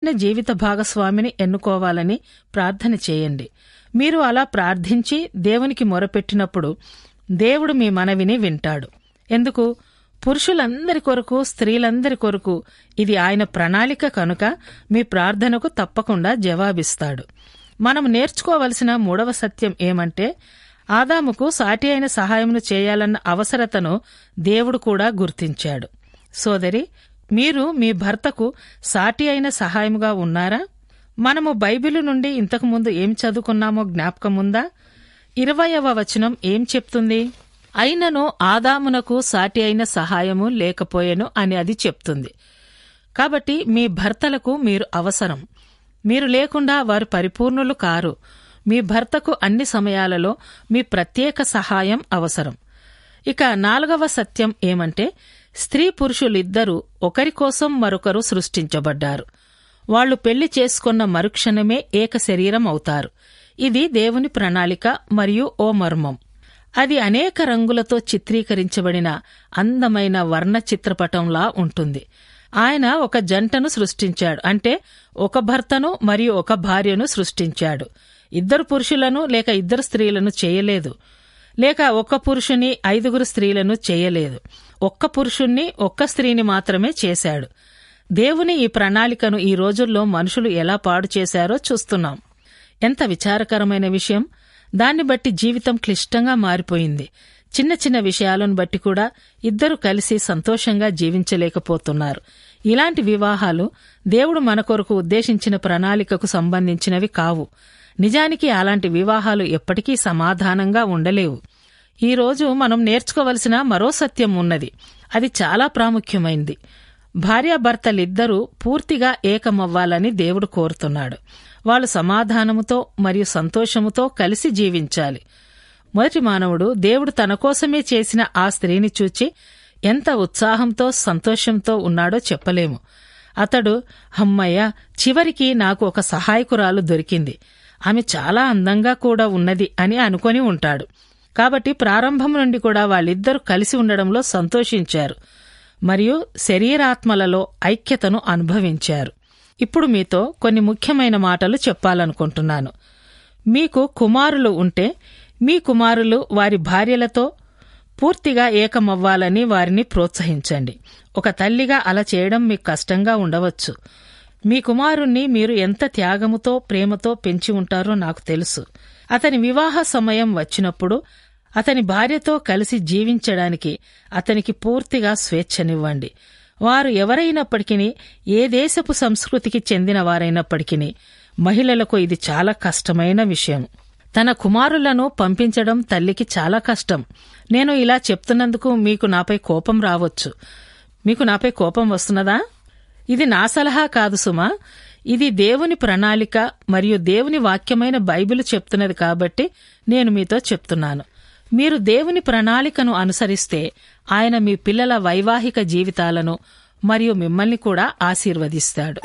తగిన జీవిత భాగస్వామిని ఎన్నుకోవాలని ప్రార్థన చేయండి మీరు అలా ప్రార్థించి దేవునికి మొరపెట్టినప్పుడు దేవుడు మీ మనవిని వింటాడు ఎందుకు పురుషులందరి కొరకు స్త్రీలందరి కొరకు ఇది ఆయన ప్రణాళిక కనుక మీ ప్రార్థనకు తప్పకుండా జవాబిస్తాడు మనం నేర్చుకోవలసిన మూడవ సత్యం ఏమంటే ఆదాముకు సాటి అయిన సహాయమును చేయాలన్న అవసరతను దేవుడు కూడా గుర్తించాడు సోదరి మీరు మీ భర్తకు సాటి అయిన సహాయముగా ఉన్నారా మనము బైబిలు నుండి ఇంతకుముందు ఏం చదువుకున్నామో జ్ఞాపకముందా ఇరవయవ వచనం ఏం చెప్తుంది అయినను ఆదామునకు సాటి అయిన సహాయము లేకపోయెను అని అది చెప్తుంది కాబట్టి మీ భర్తలకు మీరు అవసరం మీరు లేకుండా వారు పరిపూర్ణులు కారు మీ భర్తకు అన్ని సమయాలలో మీ ప్రత్యేక సహాయం అవసరం ఇక నాలుగవ సత్యం ఏమంటే స్త్రీ పురుషులిద్దరూ ఒకరి కోసం మరొకరు సృష్టించబడ్డారు వాళ్లు పెళ్లి చేసుకున్న మరుక్షణమే ఏక శరీరం అవుతారు ఇది దేవుని ప్రణాళిక మరియు ఓ మర్మం అది అనేక రంగులతో చిత్రీకరించబడిన అందమైన వర్ణ చిత్రపటంలా ఉంటుంది ఆయన ఒక జంటను సృష్టించాడు అంటే ఒక భర్తను మరియు ఒక భార్యను సృష్టించాడు ఇద్దరు పురుషులను లేక ఇద్దరు స్త్రీలను చేయలేదు లేక ఒక్క పురుషుని ఐదుగురు స్త్రీలను చేయలేదు ఒక్క పురుషుణ్ణి ఒక్క స్త్రీని మాత్రమే చేశాడు దేవుని ఈ ప్రణాళికను ఈ రోజుల్లో మనుషులు ఎలా పాడు చేశారో చూస్తున్నాం ఎంత విచారకరమైన విషయం దాన్ని బట్టి జీవితం క్లిష్టంగా మారిపోయింది చిన్న చిన్న విషయాలను బట్టి కూడా ఇద్దరు కలిసి సంతోషంగా జీవించలేకపోతున్నారు ఇలాంటి వివాహాలు దేవుడు మన కొరకు ఉద్దేశించిన ప్రణాళికకు సంబంధించినవి కావు నిజానికి అలాంటి వివాహాలు ఎప్పటికీ సమాధానంగా ఉండలేవు ఈ రోజు మనం నేర్చుకోవలసిన మరో సత్యం ఉన్నది అది చాలా ప్రాముఖ్యమైంది భార్యాభర్తలిద్దరూ పూర్తిగా ఏకమవ్వాలని దేవుడు కోరుతున్నాడు వాళ్ళు సమాధానముతో మరియు సంతోషముతో కలిసి జీవించాలి మొదటి మానవుడు దేవుడు తన కోసమే చేసిన ఆ స్త్రీని చూచి ఎంత ఉత్సాహంతో సంతోషంతో ఉన్నాడో చెప్పలేము అతడు హమ్మయ్య చివరికి నాకు ఒక సహాయకురాలు దొరికింది ఆమె చాలా అందంగా కూడా ఉన్నది అని అనుకొని ఉంటాడు కాబట్టి ప్రారంభం నుండి కూడా వాళ్ళిద్దరూ కలిసి ఉండడంలో సంతోషించారు మరియు శరీరాత్మలలో ఐక్యతను అనుభవించారు ఇప్పుడు మీతో కొన్ని ముఖ్యమైన మాటలు చెప్పాలనుకుంటున్నాను మీకు కుమారులు ఉంటే మీ కుమారులు వారి భార్యలతో పూర్తిగా ఏకమవ్వాలని వారిని ప్రోత్సహించండి ఒక తల్లిగా అలా చేయడం మీకు కష్టంగా ఉండవచ్చు మీ కుమారుణ్ణి మీరు ఎంత త్యాగముతో ప్రేమతో పెంచి ఉంటారో నాకు తెలుసు అతని వివాహ సమయం వచ్చినప్పుడు అతని భార్యతో కలిసి జీవించడానికి అతనికి పూర్తిగా స్వేచ్ఛనివ్వండి వారు ఎవరైనప్పటికీ ఏ దేశపు సంస్కృతికి చెందిన వారైనప్పటికీ మహిళలకు ఇది చాలా కష్టమైన విషయం తన కుమారులను పంపించడం తల్లికి చాలా కష్టం నేను ఇలా చెప్తున్నందుకు మీకు నాపై కోపం రావచ్చు మీకు నాపై కోపం వస్తున్నదా ఇది నా సలహా కాదు సుమా ఇది దేవుని ప్రణాళిక మరియు దేవుని వాక్యమైన బైబిల్ చెప్తున్నది కాబట్టి నేను మీతో చెప్తున్నాను మీరు దేవుని ప్రణాళికను అనుసరిస్తే ఆయన మీ పిల్లల వైవాహిక జీవితాలను మరియు మిమ్మల్ని కూడా ఆశీర్వదిస్తాడు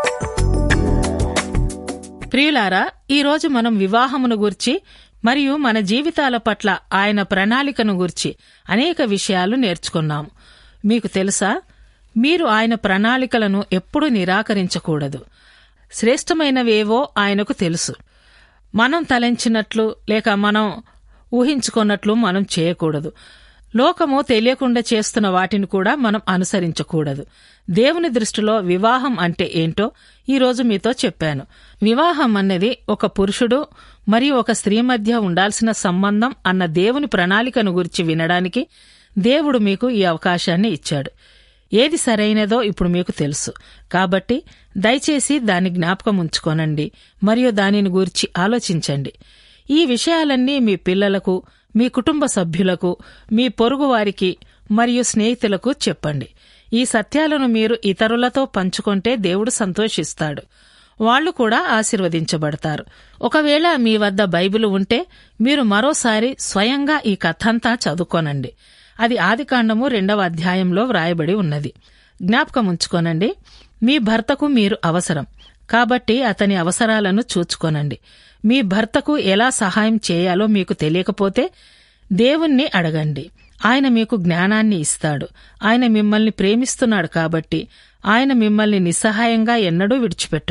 ప్రియులారా ఈరోజు మనం వివాహమును గుర్చి మరియు మన జీవితాల పట్ల ఆయన ప్రణాళికను గుర్చి అనేక విషయాలు నేర్చుకున్నాము మీకు తెలుసా మీరు ఆయన ప్రణాళికలను ఎప్పుడూ నిరాకరించకూడదు శ్రేష్టమైనవేవో ఆయనకు తెలుసు మనం తలంచినట్లు లేక మనం ఊహించుకున్నట్లు మనం చేయకూడదు లోకము తెలియకుండా చేస్తున్న వాటిని కూడా మనం అనుసరించకూడదు దేవుని దృష్టిలో వివాహం అంటే ఏంటో ఈరోజు మీతో చెప్పాను వివాహం అన్నది ఒక పురుషుడు మరియు ఒక స్త్రీ మధ్య ఉండాల్సిన సంబంధం అన్న దేవుని ప్రణాళికను గురించి వినడానికి దేవుడు మీకు ఈ అవకాశాన్ని ఇచ్చాడు ఏది సరైనదో ఇప్పుడు మీకు తెలుసు కాబట్టి దయచేసి దాన్ని జ్ఞాపకం ఉంచుకోనండి మరియు దానిని గురించి ఆలోచించండి ఈ విషయాలన్నీ మీ పిల్లలకు మీ కుటుంబ సభ్యులకు మీ పొరుగువారికి మరియు స్నేహితులకు చెప్పండి ఈ సత్యాలను మీరు ఇతరులతో పంచుకుంటే దేవుడు సంతోషిస్తాడు వాళ్లు కూడా ఆశీర్వదించబడతారు ఒకవేళ మీ వద్ద బైబిల్ ఉంటే మీరు మరోసారి స్వయంగా ఈ కథంతా చదువుకోనండి అది ఆదికాండము రెండవ అధ్యాయంలో వ్రాయబడి ఉన్నది జ్ఞాపకం ఉంచుకోనండి మీ భర్తకు మీరు అవసరం కాబట్టి అతని అవసరాలను చూచుకోనండి మీ భర్తకు ఎలా సహాయం చేయాలో మీకు తెలియకపోతే దేవుణ్ణి అడగండి ఆయన మీకు జ్ఞానాన్ని ఇస్తాడు ఆయన మిమ్మల్ని ప్రేమిస్తున్నాడు కాబట్టి ఆయన మిమ్మల్ని నిస్సహాయంగా ఎన్నడూ విడిచిపెట్టడు